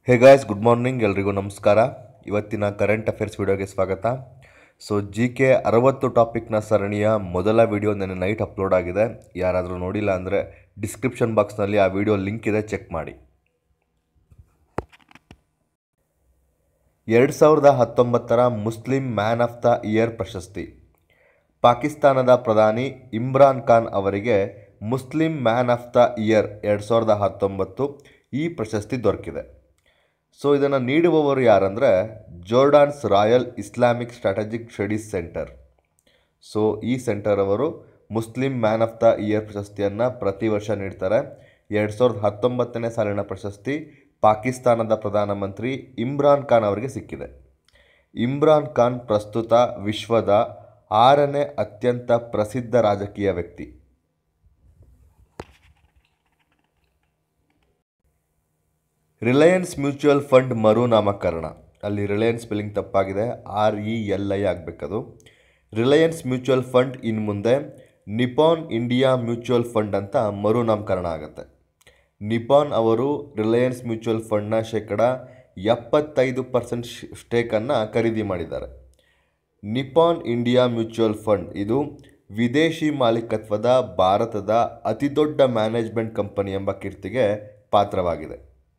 hey guys good morning ಎಲ್ರಿಗೂ ನಮಸ್ಕಾರ ಇವತ್ತಿನ ಕರೆಂಟ್ ಅಫೇರ್ಸ್ ವಿಡಿಯೋಗೆ ಸ್ವಾಗತ ಸೊ ಜಿ ಕೆ ಅರವತ್ತು ಟಾಪಿಕ್ನ ಸರಣಿಯ ಮೊದಲ ವಿಡಿಯೋ ನೆನ್ನೆ ನೈಟ್ ಅಪ್ಲೋಡ್ ಆಗಿದೆ ಯಾರಾದರೂ ನೋಡಿಲ್ಲ ಅಂದರೆ ಡಿಸ್ಕ್ರಿಪ್ಷನ್ ಬಾಕ್ಸ್ನಲ್ಲಿ ಆ ವಿಡಿಯೋ ಲಿಂಕ್ ಇದೆ ಚೆಕ್ ಮಾಡಿ ಎರಡು ಸಾವಿರದ ಹತ್ತೊಂಬತ್ತರ Muslim man of the year ಪ್ರಶಸ್ತಿ ಪಾಕಿಸ್ತಾನದ ಪ್ರಧಾನಿ ಇಮ್ರಾನ್ ಖಾನ್ ಅವರಿಗೆ Muslim man of the year ಎರಡು ಸಾವಿರದ ಹತ್ತೊಂಬತ್ತು ಈ ಪ್ರಶಸ್ತಿ ದೊರಕಿದೆ ಸೊ ಇದನ್ನು ನೀಡುವವರು ಯಾರಂದರೆ Jordan's royal Islamic strategic studies centre so ಈ ಸೆಂಟರ್ ಅವರು Muslim man of the year ಪ್ರಶಸ್ತಿಯನ್ನು ಪ್ರತಿ ವರ್ಷ ನೀಡ್ತಾರೆ ಎರಡು ಸಾವಿರದ ಹತ್ತೊಂಬತ್ತನೇ ಸಾಲಿನ ಪ್ರಶಸ್ತಿ ಪಾಕಿಸ್ತಾನದ ಪ್ರಧಾನಮಂತ್ರಿ ಇಮ್ರಾನ್ ಖಾನ್ ಅವರಿಗೆ ಸಿಕ್ಕಿದೆ ಇಮ್ರಾನ್ ಖಾನ್ ಪ್ರಸ್ತುತ ವಿಶ್ವದ ಆರನೇ ಅತ್ಯಂತ ಪ್ರಸಿದ್ಧ ರಾಜಕೀಯ ವ್ಯಕ್ತಿ ರಿಲಯನ್ಸ್ ಮ್ಯೂಚುವಲ್ ಫಂಡ್ ಮರುನಾಮಕರಣ ಅಲ್ಲಿ ರಿಲಯನ್ಸ್ ಸ್ಪೆಲ್ಲಿಂಗ್ ತಪ್ಪಾಗಿದೆ ಆರ್ ಇ ಎಲ್ ಐ ಆಗಬೇಕದು ರಿಲಯನ್ಸ್ ಮ್ಯೂಚುವಲ್ ಫಂಡ್ ಇನ್ನು ಮುಂದೆ ನಿಪಾನ್ ಇಂಡಿಯಾ ಮ್ಯೂಚುವಲ್ ಫಂಡ್ ಅಂತ ಮರುನಾಮಕರಣ ಆಗುತ್ತೆ ನಿಪಾನ್ ಅವರು ರಿಲಯನ್ಸ್ ಮ್ಯೂಚುವಲ್ ಫಂಡ್ನ ಶೇಕಡ ಎಪ್ಪತ್ತೈದು ಪರ್ಸೆಂಟ್ ಸ್ಟೇಕನ್ನು ಖರೀದಿ ಮಾಡಿದ್ದಾರೆ ನಿಪಾನ್ ಇಂಡಿಯಾ ಮ್ಯೂಚುವಲ್ ಫಂಡ್ ಇದು ವಿದೇಶಿ ಮಾಲೀಕತ್ವದ ಭಾರತದ ಅತಿದೊಡ್ಡ ಮ್ಯಾನೇಜ್ಮೆಂಟ್ ಕಂಪನಿ ಎಂಬ ಕೀರ್ತಿಗೆ ಪಾತ್ರವಾಗಿದೆ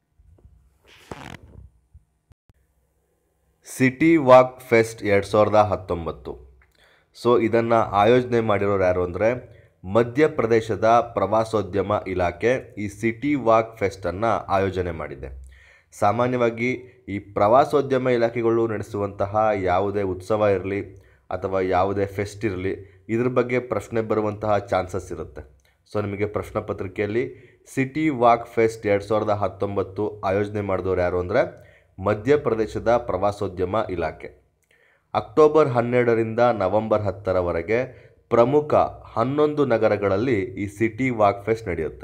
ಸಿಟಿ ವಾಕ್ ಫೆಸ್ಟ್ ಎರಡು ಸಾವಿರದ ಹತ್ತೊಂಬತ್ತು ಸೊ ಇದನ್ನು ಆಯೋಜನೆ ಮಾಡಿರೋರು ಯಾರು ಅಂದರೆ ಮಧ್ಯಪ್ರದೇಶದ ಪ್ರವಾಸೋದ್ಯಮ ಇಲಾಖೆ ಈ ಸಿಟಿ ವಾಕ್ ಫೆಸ್ಟನ್ನು ಆಯೋಜನೆ ಮಾಡಿದೆ ಸಾಮಾನ್ಯವಾಗಿ ಈ ಪ್ರವಾಸೋದ್ಯಮ ಇಲಾಖೆಗಳು ನಡೆಸುವಂತಹ ಯಾವುದೇ ಉತ್ಸವ ಇರಲಿ ಅಥವಾ ಯಾವುದೇ ಫೆಸ್ಟ್ ಇರಲಿ ಇದ್ರ ಬಗ್ಗೆ ಪ್ರಶ್ನೆ ಬರುವಂತಹ ಚಾನ್ಸಸ್ ಇರುತ್ತೆ ಸೊ ನಿಮಗೆ ಪ್ರಶ್ನೆ ಪತ್ರಿಕೆಯಲ್ಲಿ ಸಿಟಿ ವಾಕ್ ಫೆಸ್ಟ್ ಎರಡು ಸಾವಿರದ ಹತ್ತೊಂಬತ್ತು ಆಯೋಜನೆ ಮಾಡಿದವರು ಯಾರು ಅಂದರೆ ಮಧ್ಯಪ್ರದೇಶದ ಪ್ರವಾಸೋದ್ಯಮ ಇಲಾಖೆ ಅಕ್ಟೋಬರ್ ಹನ್ನೆರಡರಿಂದ ನವೆಂಬರ್ ಹತ್ತರವರೆಗೆ ಪ್ರಮುಖ ಹನ್ನೊಂದು ನಗರಗಳಲ್ಲಿ ಈ ಸಿಟಿ ವಾಕ್ ಫೆಸ್ಟ್ ನಡೆಯುತ್ತೆ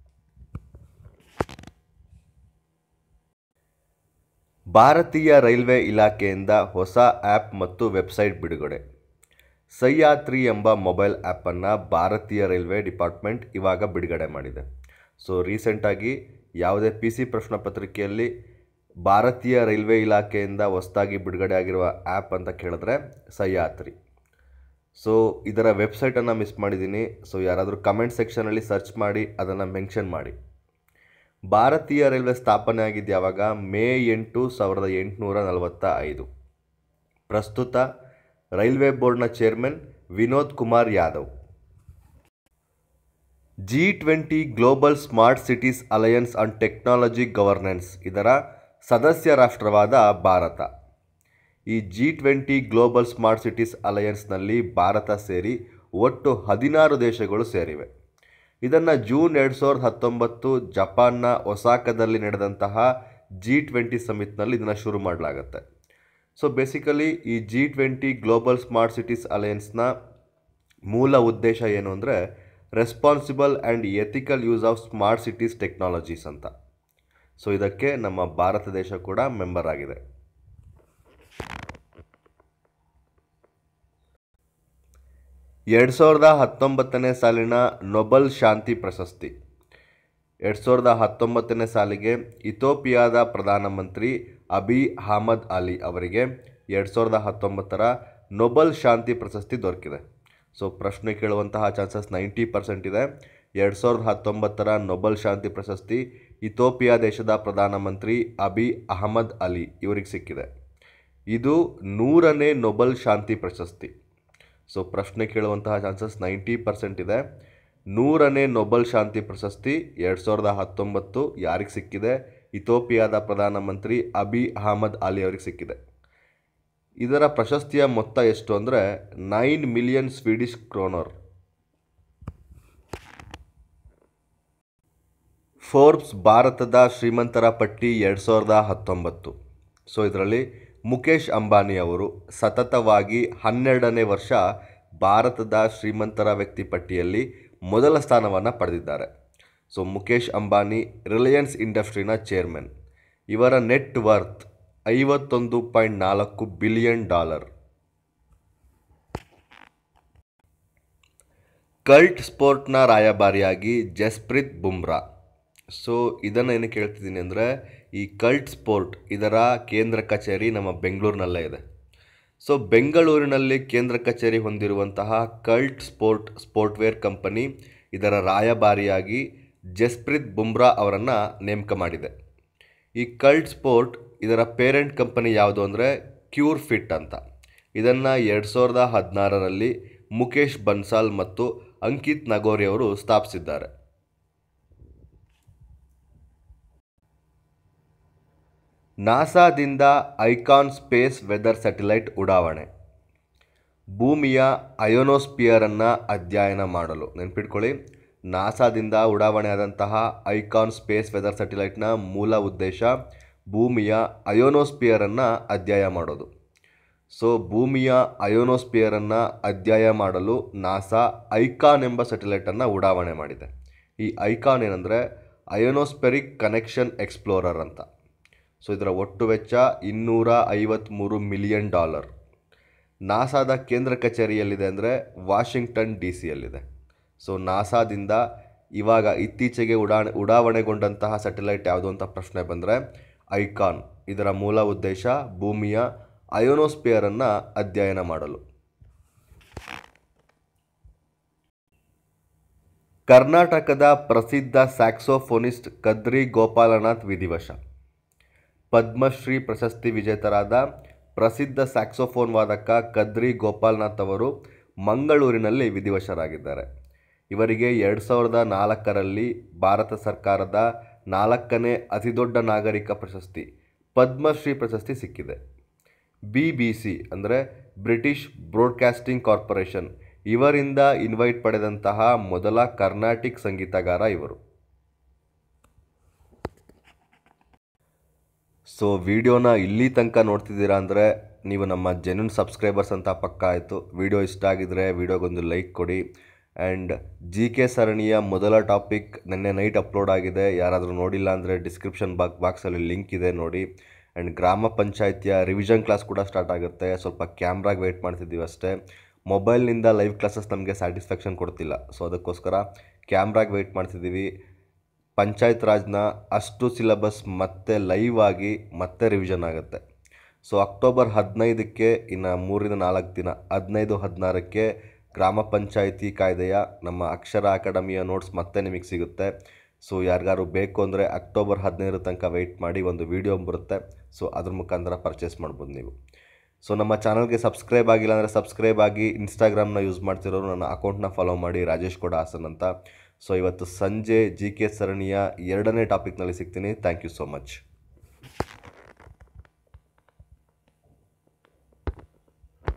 ಭಾರತೀಯ ರೈಲ್ವೆ ಇಲಾಖೆಯಿಂದ ಹೊಸ ಆ್ಯಪ್ ಮತ್ತು ವೆಬ್ಸೈಟ್ ಬಿಡುಗಡೆ ಸಹ್ಯಾತ್ರಿ ಎಂಬ ಮೊಬೈಲ್ ಆ್ಯಪನ್ನು ಭಾರತೀಯ ರೈಲ್ವೆ ಡಿಪಾರ್ಟ್ಮೆಂಟ್ ಇವಾಗ ಬಿಡುಗಡೆ ಮಾಡಿದೆ ಸೊ ರೀಸೆಂಟಾಗಿ ಯಾವುದೇ ಪಿ ಸಿ ಪ್ರಶ್ನೆ ಪತ್ರಿಕೆಯಲ್ಲಿ ಭಾರತೀಯ ರೈಲ್ವೆ ಇಲಾಖೆಯಿಂದ ಹೊಸದಾಗಿ ಬಿಡುಗಡೆ ಆಗಿರುವ ಆ್ಯಪ್ ಅಂತ ಕೇಳಿದ್ರೆ ಸಹ್ಯಾತ್ರಿ ಸೊ ಇದರ ವೆಬ್ಸೈಟನ್ನು ಮಿಸ್ ಮಾಡಿದ್ದೀನಿ ಸೊ ಯಾರಾದರೂ ಕಮೆಂಟ್ ಸೆಕ್ಷನಲ್ಲಿ ಸರ್ಚ್ ಮಾಡಿ ಅದನ್ನು ಮೆನ್ಷನ್ ಮಾಡಿ ಭಾರತೀಯ ರೈಲ್ವೆ ಸ್ಥಾಪನೆ ಆಗಿದ್ದು ಯಾವಾಗ ಮೇ ಎಂಟು ಸಾವಿರದ ಎಂಟುನೂರ ನಲವತ್ತ ಐದು ಪ್ರಸ್ತುತ ರೈಲ್ವೆ ಬೋರ್ಡ್ನ chairman Vinod Kumar Yadav G twenty global smart cities alliance on technology governance ಇದರ ಸದಸ್ಯ ರಾಷ್ಟ್ರವಾದ ಭಾರತ ಈ G twenty global smart cities ಅಲಯನ್ಸ್ನಲ್ಲಿ ಭಾರತ ಸೇರಿ ಒಟ್ಟು ಹದಿನಾರು ದೇಶಗಳು ಸೇರಿವೆ ಇದನ್ನು ಜೂನ್ ಎರಡು ಸಾವಿರದ ಹತ್ತೊಂಬತ್ತು ಜಪಾನ್ನ ಒಸಾಕದಲ್ಲಿ ನಡೆದಂತಹ ಜಿ ಟ್ವೆಂಟಿ ಸಮಿಟ್ನಲ್ಲಿ ಇದನ್ನು ಶುರು ಮಾಡಲಾಗುತ್ತೆ ಸೊ ಬೇಸಿಕಲಿ ಈ G twenty global smart cities ಅಲಯನ್ಸ್ನ ಮೂಲ ಉದ್ದೇಶ ಏನು ಅಂದರೆ responsible and ethical use of smart cities technologies ಅಂತ ಸೊ ಇದಕ್ಕೆ ನಮ್ಮ ಭಾರತ ದೇಶ ಕೂಡ ಮೆಂಬರ್ ಆಗಿದೆ ಎರಡು ಸಾವಿರದ ಹತ್ತೊಂಬತ್ತನೇ ಸಾಲಿನ ನೊಬೆಲ್ ಶಾಂತಿ ಪ್ರಶಸ್ತಿ ಎರಡು ಸಾವಿರದ ಹತ್ತೊಂಬತ್ತನೇ ಸಾಲಿಗೆ ಇಥೋಪಿಯಾದ ಪ್ರಧಾನಮಂತ್ರಿ ಅಬಿ ಅಹಮದ್ ಅಲಿ ಅವರಿಗೆ ಎರಡು ಸಾವಿರದ ಹತ್ತೊಂಬತ್ತರ ನೊಬೆಲ್ ಶಾಂತಿ ಪ್ರಶಸ್ತಿ ದೊರಕಿದೆ ಸೊ ಪ್ರಶ್ನೆ ಕೇಳುವಂತಹ ಚಾನ್ಸಸ್ ನೈಂಟಿ ಪರ್ಸೆಂಟ್ ಇದೆ ಎರಡು ಸಾವಿರದ ಹತ್ತೊಂಬತ್ತರ ನೊಬೆಲ್ ಶಾಂತಿ ಪ್ರಶಸ್ತಿ ಇಥೋಪಿಯಾ ದೇಶದ ಪ್ರಧಾನಮಂತ್ರಿ ಅಬಿ ಅಹಮದ್ ಅಲಿ ಇವರಿಗೆ ಸಿಕ್ಕಿದೆ ಇದು ನೂರನೇ ನೊಬೆಲ್ ಶಾಂತಿ ಪ್ರಶಸ್ತಿ ಸೊ ಪ್ರಶ್ನೆ ಕೇಳುವಂತಹ ಚಾನ್ಸಸ್ ನೈಂಟಿ ಪರ್ಸೆಂಟ್ ಇದೆ ನೂರನೇ ನೊಬೆಲ್ ಶಾಂತಿ ಪ್ರಶಸ್ತಿ ಎರಡು ಸಾವಿರದ ಹತ್ತೊಂಬತ್ತು ಯಾರಿಗೆ ಸಿಕ್ಕಿದೆ ಇಥೋಪಿಯಾದ ಪ್ರಧಾನಮಂತ್ರಿ ಅಬಿ ಅಹಮದ್ ಅಲಿ ಅವರಿಗೆ ಸಿಕ್ಕಿದೆ ಇದರ ಪ್ರಶಸ್ತಿಯ ಮೊತ್ತ ಎಷ್ಟು ಅಂದರೆ nine million Swedish kronor Forbes ಭಾರತದ ಶ್ರೀಮಂತರ ಪಟ್ಟಿ ಎರಡು ಸಾವಿರದ ಹತ್ತೊಂಬತ್ತು ಸೊ ಇದರಲ್ಲಿ ಮುಖೇಶ್ ಅಂಬಾನಿ ಅವರು ಸತತವಾಗಿ ಹನ್ನೆರಡನೇ ವರ್ಷ ಭಾರತದ ಶ್ರೀಮಂತರ ವ್ಯಕ್ತಿ ಪಟ್ಟಿಯಲ್ಲಿ ಮೊದಲ ಸ್ಥಾನವನ್ನು ಪಡೆದಿದ್ದಾರೆ ಸೊ ಮುಖೇಶ್ ಅಂಬಾನಿ ರಿಲಯನ್ಸ್ ಇಂಡಸ್ಟ್ರಿನ ಚೇರ್ಮನ್ ಇವರ ನೆಟ್ ವರ್ತ್ ಐವತ್ತೊಂದು ಪಾಯಿಂಟ್ ನಾಲ್ಕು ಬಿಲಿಯನ್ ಡಾಲರ್ ಕಲ್ಟ್ ಸ್ಪೋರ್ಟ್ನ ರಾಯಭಾರಿಯಾಗಿ ಜಸ್ಪ್ರೀತ್ ಬುಮ್ರಾ ಸೊ ಇದನ್ನು ಏನಕ್ಕೆ ಹೇಳ್ತಿದ್ದೀನಿ ಅಂದರೆ ಈ ಕಲ್ಟ್ ಸ್ಪೋರ್ಟ್ ಇದರ ಕೇಂದ್ರ ಕಚೇರಿ ನಮ್ಮ ಬೆಂಗಳೂರಿನಲ್ಲೇ ಇದೆ ಸೊ ಬೆಂಗಳೂರಿನಲ್ಲಿ ಕೇಂದ್ರ ಕಚೇರಿ ಹೊಂದಿರುವಂತಹ ಕಲ್ಟ್ ಸ್ಪೋರ್ಟ್ ಸ್ಪೋರ್ಟ್ವೇರ್ ಕಂಪನಿ ಇದರ ರಾಯಭಾರಿಯಾಗಿ ಜಸ್ಪ್ರೀತ್ ಬುಮ್ರಾ ಅವರನ್ನು ನೇಮಕ ಮಾಡಿದೆ ಈ ಕಲ್ಟ್ ಸ್ಪೋರ್ಟ್ ಇದರ ಪೇರೆಂಟ್ ಕಂಪನಿ ಯಾವುದು ಅಂದರೆ ಕ್ಯೂರ್ ಫಿಟ್ ಅಂತ ಇದನ್ನು ಎರಡು ಸಾವಿರದ ಹದಿನಾರರಲ್ಲಿ ಮುಖೇಶ್ ಬನ್ಸಾಲ್ ಮತ್ತು ಅಂಕಿತ್ ನಗೋರಿ ಅವರು ಸ್ಥಾಪಿಸಿದ್ದಾರೆ ನಾಸಾದಿಂದ ಐಕಾನ್ ಸ್ಪೇಸ್ ವೆದರ್ ಸ್ಯಾಟಲೈಟ್ ಉಡಾವಣೆ ಭೂಮಿಯ ಅಯೋನೋಸ್ಪಿಯರನ್ನು ಅಧ್ಯಯನ ಮಾಡಲು ನೆನ್ಪಿಟ್ಕೊಳ್ಳಿ ನಾಸಾದಿಂದ ಉಡಾವಣೆ ಆದಂತಹ ಐಕಾನ್ ಸ್ಪೇಸ್ ವೆದರ್ ಸ್ಯಾಟಲೈಟ್ನ ಮೂಲ ಉದ್ದೇಶ ಭೂಮಿಯ ಅಯೋನೋಸ್ಪಿಯರನ್ನು ಅಧ್ಯಯನ ಮಾಡೋದು ಸೊ ಭೂಮಿಯ ಅಯೋನೋಸ್ಪಿಯರನ್ನು ಅಧ್ಯಯನ ಮಾಡಲು ನಾಸಾ ಐಕಾನ್ ಎಂಬ ಸ್ಯಾಟಲೈಟನ್ನು ಉಡಾವಣೆ ಮಾಡಿದೆ ಈ ಐಕಾನ್ ಏನಂದರೆ ಅಯೋನೋಸ್ಪೆರಿಕ್ ಕನೆಕ್ಷನ್ ಎಕ್ಸ್ಪ್ಲೋರರ್ ಅಂತ ಸೊ ಇದರ ಒಟ್ಟು ವೆಚ್ಚ ಇನ್ನೂರ ಐವತ್ತ್ಮೂರು ಮಿಲಿಯನ್ ಡಾಲರ್ ನಾಸಾದ ಕೇಂದ್ರ ಕಚೇರಿಯಲ್ಲಿದೆ ಅಂದರೆ ವಾಷಿಂಗ್ಟನ್ ಡಿ ಸಿಯಲ್ಲಿದೆ ಸೊ ನಾಸಾದಿಂದ ಇವಾಗ ಇತ್ತೀಚೆಗೆ ಉಡಾಣೆ ಉಡಾವಣೆಗೊಂಡಂತಹ ಸ್ಯಾಟಲೈಟ್ ಯಾವುದು ಅಂತ ಪ್ರಶ್ನೆ ಬಂದರೆ ಐಕಾನ್ ಇದರ ಮೂಲ ಉದ್ದೇಶ ಭೂಮಿಯ ಅಯೋನೋಸ್ಪಿಯರನ್ನು ಅಧ್ಯಯನ ಮಾಡಲು ಕರ್ನಾಟಕದ ಪ್ರಸಿದ್ಧ ಸ್ಯಾಕ್ಸೋಫೋನಿಸ್ಟ್ ಕದ್ರಿ ಗೋಪಾಲನಾಥ್ ವಿಧಿವಶ ಪದ್ಮಶ್ರೀ ಪ್ರಶಸ್ತಿ ವಿಜೇತರಾದ ಪ್ರಸಿದ್ಧ ಸ್ಯಾಕ್ಸೋಫೋನ್ ವಾದಕ ಕದ್ರಿ ಗೋಪಾಲ್ನಾಥ್ ಅವರು ಮಂಗಳೂರಿನಲ್ಲಿ ವಿಧಿವಶರಾಗಿದ್ದಾರೆ ಇವರಿಗೆ ಎರಡು ಸಾವಿರದ ನಾಲ್ಕರಲ್ಲಿ ಭಾರತ ಸರ್ಕಾರದ ನಾಲ್ಕನೇ ಅತಿದೊಡ್ಡ ನಾಗರಿಕ ಪ್ರಶಸ್ತಿ ಪದ್ಮಶ್ರೀ ಪ್ರಶಸ್ತಿ ಸಿಕ್ಕಿದೆ ಬಿ ಬಿ ಸಿ ಅಂದರೆ ಬ್ರಿಟಿಷ್ ಬ್ರಾಡ್ಕಾಸ್ಟಿಂಗ್ ಕಾರ್ಪೊರೇಷನ್ ಇವರಿಂದ ಇನ್ವೈಟ್ ಪಡೆದಂತಹ ಮೊದಲ ಕರ್ನಾಟಿಕ್ ಸಂಗೀತಗಾರ ಇವರು ಸೊ ವಿಡಿಯೋನ ಇಲ್ಲಿ ತನಕ ನೋಡ್ತಿದ್ದೀರಾ ಅಂದರೆ ನೀವು ನಮ್ಮ ಜೆನ್ಯೂನ್ ಸಬ್ಸ್ಕ್ರೈಬರ್ಸ್ ಅಂತ ಪಕ್ಕ ಆಯಿತು ವಿಡಿಯೋ ಇಷ್ಟ ಆಗಿದ್ರೆ ವಿಡಿಯೋಗೊಂದು ಲೈಕ್ ಕೊಡಿ ಆ್ಯಂಡ್ ಜಿ ಕೆ ಸರಣಿಯ ಮೊದಲ ಟಾಪಿಕ್ ನಿನ್ನೆ ನೈಟ್ ಅಪ್ಲೋಡ್ ಆಗಿದೆ ಯಾರಾದರೂ ನೋಡಿಲ್ಲ ಅಂದರೆ ಡಿಸ್ಕ್ರಿಪ್ಷನ್ ಬಾಕ್ ಬಾಕ್ಸಲ್ಲಿ ಲಿಂಕ್ ಇದೆ ನೋಡಿ ಆ್ಯಂಡ್ ಗ್ರಾಮ ಪಂಚಾಯಿತಿಯ ರಿವಿಷನ್ ಕ್ಲಾಸ್ ಕೂಡ ಸ್ಟಾರ್ಟ್ ಆಗುತ್ತೆ ಸ್ವಲ್ಪ ಕ್ಯಾಮ್ರಾಗೆ ವೆಯ್ಟ್ ಮಾಡ್ತಿದ್ದೀವಿ ಅಷ್ಟೇ ಮೊಬೈಲ್ನಿಂದ ಲೈವ್ ಕ್ಲಾಸಸ್ ನಮಗೆ ಸ್ಯಾಟಿಸ್ಫ್ಯಾಕ್ಷನ್ ಕೊಡ್ತಿಲ್ಲ ಸೊ ಅದಕ್ಕೋಸ್ಕರ ಕ್ಯಾಮ್ರಾಗೆ ವೆಯ್ಟ್ ಮಾಡ್ತಿದ್ದೀವಿ ಪಂಚಾಯತ್ ರಾಜ್ನ ಅಷ್ಟು ಸಿಲಬಸ್ ಮತ್ತೆ ಲೈವ್ ಆಗಿ ಮತ್ತೆ ರಿವಿಷನ್ ಆಗುತ್ತೆ ಸೊ ಅಕ್ಟೋಬರ್ ಹದಿನೈದಕ್ಕೆ ಇನ್ನು ಮೂರಿಂದ ನಾಲ್ಕು ದಿನ ಹದಿನೈದು ಹದಿನಾರಕ್ಕೆ ಗ್ರಾಮ ಪಂಚಾಯಿತಿ ಕಾಯ್ದೆಯ ನಮ್ಮ ಅಕ್ಷರ ಅಕಾಡೆಮಿಯ ನೋಟ್ಸ್ ಮತ್ತೆ ನಿಮಗೆ ಸಿಗುತ್ತೆ ಸೊ ಯಾರಿಗಾರು ಬೇಕು ಅಂದರೆ ಅಕ್ಟೋಬರ್ ಹದಿನೈದರ ತನಕ ವೆಯ್ಟ್ ಮಾಡಿ ಒಂದು ವೀಡಿಯೋ ಬರುತ್ತೆ ಸೊ ಅದ್ರ ಮುಖಾಂತರ ಪರ್ಚೇಸ್ ಮಾಡ್ಬೋದು ನೀವು ಸೊ ನಮ್ಮ ಚಾನಲ್ಗೆ ಸಬ್ಸ್ಕ್ರೈಬ್ ಆಗಿಲ್ಲ ಅಂದರೆ ಸಬ್ಸ್ಕ್ರೈಬ್ ಆಗಿ ಇನ್ಸ್ಟಾಗ್ರಾಮ್ನ ಯೂಸ್ ಮಾಡ್ತಿರೋರು ನನ್ನ ಅಕೌಂಟ್ನ ಫಾಲೋ ಮಾಡಿ ರಾಜೇಶ್ ಕೂಡ ಹಾಸನ್ ಅಂತ ಸೊ ಇವತ್ತು ಸಂಜೆ ಜಿ ಕೆ ಸರಣಿಯ ಎರಡನೇ ಟಾಪಿಕ್ನಲ್ಲಿ ಸಿಗ್ತೀನಿ ಥ್ಯಾಂಕ್ ಯು ಸೋ ಮಚ್